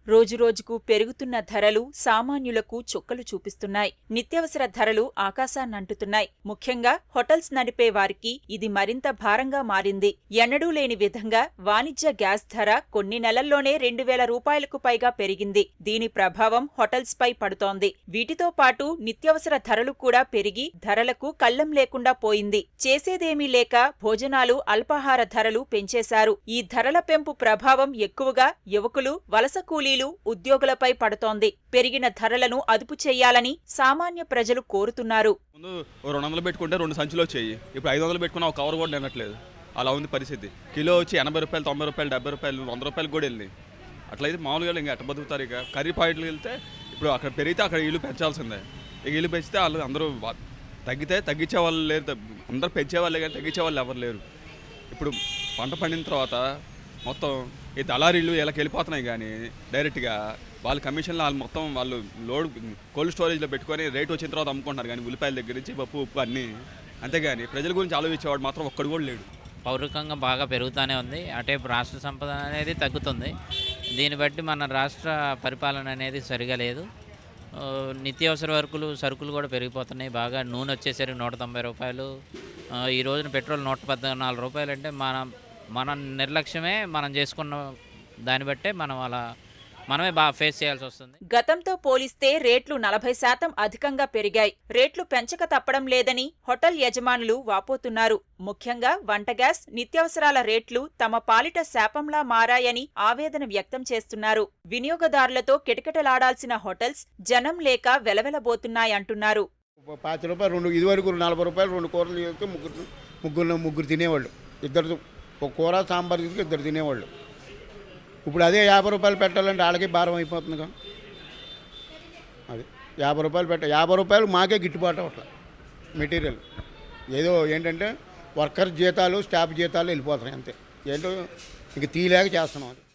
రోజురోజుకు పెరుగుతున్న ధరలు సామాన్యులకు చుక్కలు చూపిస్తున్నాయి నిత్యావసర ధరలు ఆకాశాన్నంటుతున్నాయి ముఖ్యంగా హోటల్స్ నడిపే వారికి ఇది మరింత భారంగా మారింది ఎన్నడూ లేని విధంగా వాణిజ్య గ్యాస్ ధర కొన్ని నెలల్లోనే రెండు వేల రూపాయలకు పైగా పెరిగింది దీని ప్రభావం హోటల్స్ పై పడుతోంది వీటితో పాటు నిత్యావసర ధరలు కూడా పెరిగి ధరలకు కళ్లం లేకుండా పోయింది చేసేదేమీ లేక భోజనాలు అల్పాహార ధరలు పెంచేశారు ఈ ధరల పెంపు ప్రభావం ఎక్కువగా యువకులు వలస కూలీలు ఉద్యోగులపై పడుతోంది పెరిగిన ధరలను అదుపు చేయాలని సామాన్య ప్రజలు కోరుతున్నారు ముందు ఓ రెండు వందలు పెట్టుకుంటే రెండు సంచులు వచ్చాయి ఇప్పుడు ఐదు వందలు పెట్టుకున్న ఒక కవర్ కూడా నిన్నట్లేదు అలా ఉంది పరిస్థితి కిలో వచ్చి ఎనభై రూపాయలు తొంభై రూపాయలు డెబ్బై రూపాయలు వంద రూపాయలు కూడా వెళ్ళింది అట్లయితే మామూలుగా ఇంకా ఎట్ట బతుకుతారు ఇక కర్రీ పాయింట్లు వెళ్తే ఇప్పుడు అక్కడ పెరిగితే అక్కడ ఇల్లు పెంచాల్సిందే ఇక ఇల్లు పెంచితే వాళ్ళు అందరూ వా- తగ్గితే తగ్గించే వాళ్ళు లేరు తగ్గ- అందరూ పెంచే వాళ్ళే కానీ తగ్గించే వాళ్ళు ఎవరు లేరు ఇప్పుడు పంట పండిన తర్వాత మొత్తం ఈ దళారీలు వీళ్ళకి వెళ్ళిపోతున్నాయి కానీ డైరెక్ట్గా వాళ్ళ కమిషన్లో వాళ్ళు మొత్తం వాళ్ళు లోడ్ కోల్డ్ స్టోరేజ్లో పెట్టుకొని రేట్ వచ్చిన తర్వాత అమ్ముకుంటున్నారు కానీ ఉల్లిపాయల దగ్గర నుంచి పప్పు ఉప్పు అన్నీ అంతేగాని ప్రజల గురించి ఆలోచించేవాడు మాత్రం ఒక్కడు కూడా లేడు పౌరికంగా బాగా పెరుగుతూనే ఉంది అటే రాష్ట్ర సంపద అనేది తగ్గుతుంది దీన్ని బట్టి మన రాష్ట్ర పరిపాలన అనేది సరిగా లేదు ఆ, నిత్యావసర వరకులు సరుకులు కూడా పెరిగిపోతున్నాయి బాగా నూనె వచ్చేసరికి నూట తొంభై రూపాయలు ఆ, ఈ రోజున పెట్రోల్ నూట పద్నాలుగు రూపాయలు అంటే మన మన నిర్లక్ష్యమే మనం చేసుకున్న దాన్ని బట్టే మనం అలా మనమే బాగా ఫేస్ చేయాల్సి వస్తుంది గతంతో పోలిస్తే రేట్లు నలభై శాతం అధికంగా పెరిగాయి రేట్లు పెంచక తప్పడం లేదని హోటల్ యజమానులు వాపోతున్నారు ముఖ్యంగా వంట గ్యాస్ నిత్యావసరాల రేట్లు తమ పాలిట శాపంలా మారాయని ఆవేదన వ్యక్తం చేస్తున్నారు వినియోగదారులతో కిటకిటలాడాల్సిన హోటల్స్ జనం లేక వెలవెలబోతున్నాయంటున్నారు పాతి రూపాయలు రెండు ఇదివరకు నలభై రూపాయలు రెండు కూరలు చేస్తే ముగ్గురు ముగ్గురు ముగ్గురు తినేవాళ్ళు ఇద్దరు ఒక కూర సాంబార్ తీసుకు ఇద్దరు తినేవాళ్ళు ఇప్పుడు అదే యాభై రూపాయలు పెట్టాలంటే వాళ్ళకి భారం అయిపోతుందిగా అది యాభై రూపాయలు పెట్ట యాభై రూపాయలు మాకే గిట్టుబాటు అట్లా మెటీరియల్ ఏదో ఏంటంటే వర్కర్ జీతాలు స్టాఫ్ జీతాలు వెళ్ళిపోతున్నాయి అంతే ఏంటో ఇంక తీయలేక చేస్తున్నాం అది